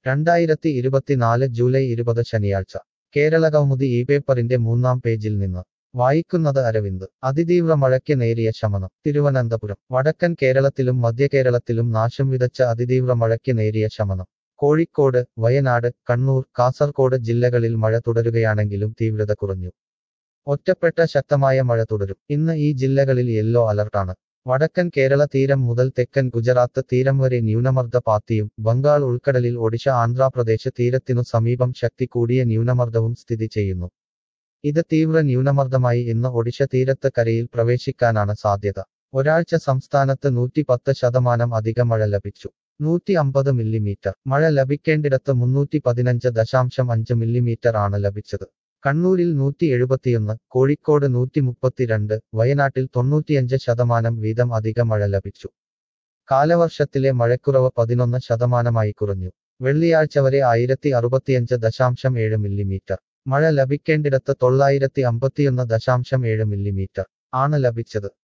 രണ്ടായിരത്തി ഇരുപത്തിനാല് ജൂലൈ ഇരുപത് ശനിയാഴ്ച കേരള കൗമുദി ഈ പേപ്പറിന്റെ മൂന്നാം പേജിൽ നിന്ന് വായിക്കുന്നത് അരവിന്ദ് അതിതീവ്ര മഴയ്ക്ക് നേരിയ ശമനം തിരുവനന്തപുരം വടക്കൻ കേരളത്തിലും മധ്യകേരളത്തിലും നാശം വിതച്ച അതിതീവ്ര മഴയ്ക്ക് നേരിയ ശമനം കോഴിക്കോട് വയനാട് കണ്ണൂർ കാസർകോട് ജില്ലകളിൽ മഴ തുടരുകയാണെങ്കിലും തീവ്രത കുറഞ്ഞു ഒറ്റപ്പെട്ട ശക്തമായ മഴ തുടരും ഇന്ന് ഈ ജില്ലകളിൽ യെല്ലോ അലർട്ടാണ് വടക്കൻ കേരള തീരം മുതൽ തെക്കൻ ഗുജറാത്ത് തീരം വരെ ന്യൂനമർദ്ദ പാത്തിയും ബംഗാൾ ഉൾക്കടലിൽ ഒഡിഷ ആന്ധ്രാപ്രദേശ് തീരത്തിനു സമീപം ശക്തി കൂടിയ ന്യൂനമർദ്ദവും സ്ഥിതി ചെയ്യുന്നു ഇത് തീവ്ര ന്യൂനമർദ്ദമായി ഇന്ന് ഒഡിഷ തീരത്ത് കരയിൽ പ്രവേശിക്കാനാണ് സാധ്യത ഒരാഴ്ച സംസ്ഥാനത്ത് നൂറ്റി പത്ത് ശതമാനം അധിക മഴ ലഭിച്ചു നൂറ്റി അമ്പത് മില്ലിമീറ്റർ മഴ ലഭിക്കേണ്ടിടത്ത് മുന്നൂറ്റി പതിനഞ്ച് ദശാംശം അഞ്ച് മില്ലിമീറ്റർ ആണ് ലഭിച്ചത് കണ്ണൂരിൽ നൂറ്റി എഴുപത്തിയൊന്ന് കോഴിക്കോട് നൂറ്റി മുപ്പത്തിരണ്ട് വയനാട്ടിൽ തൊണ്ണൂറ്റിയഞ്ച് ശതമാനം വീതം അധിക മഴ ലഭിച്ചു കാലവർഷത്തിലെ മഴക്കുറവ് പതിനൊന്ന് ശതമാനമായി കുറഞ്ഞു വെള്ളിയാഴ്ച വരെ ആയിരത്തി അറുപത്തിയഞ്ച് ദശാംശം ഏഴ് മില്ലിമീറ്റർ മഴ ലഭിക്കേണ്ടിടത്ത് തൊള്ളായിരത്തി അമ്പത്തിയൊന്ന് ദശാംശം ഏഴ് മില്ലിമീറ്റർ ആണ് ലഭിച്ചത്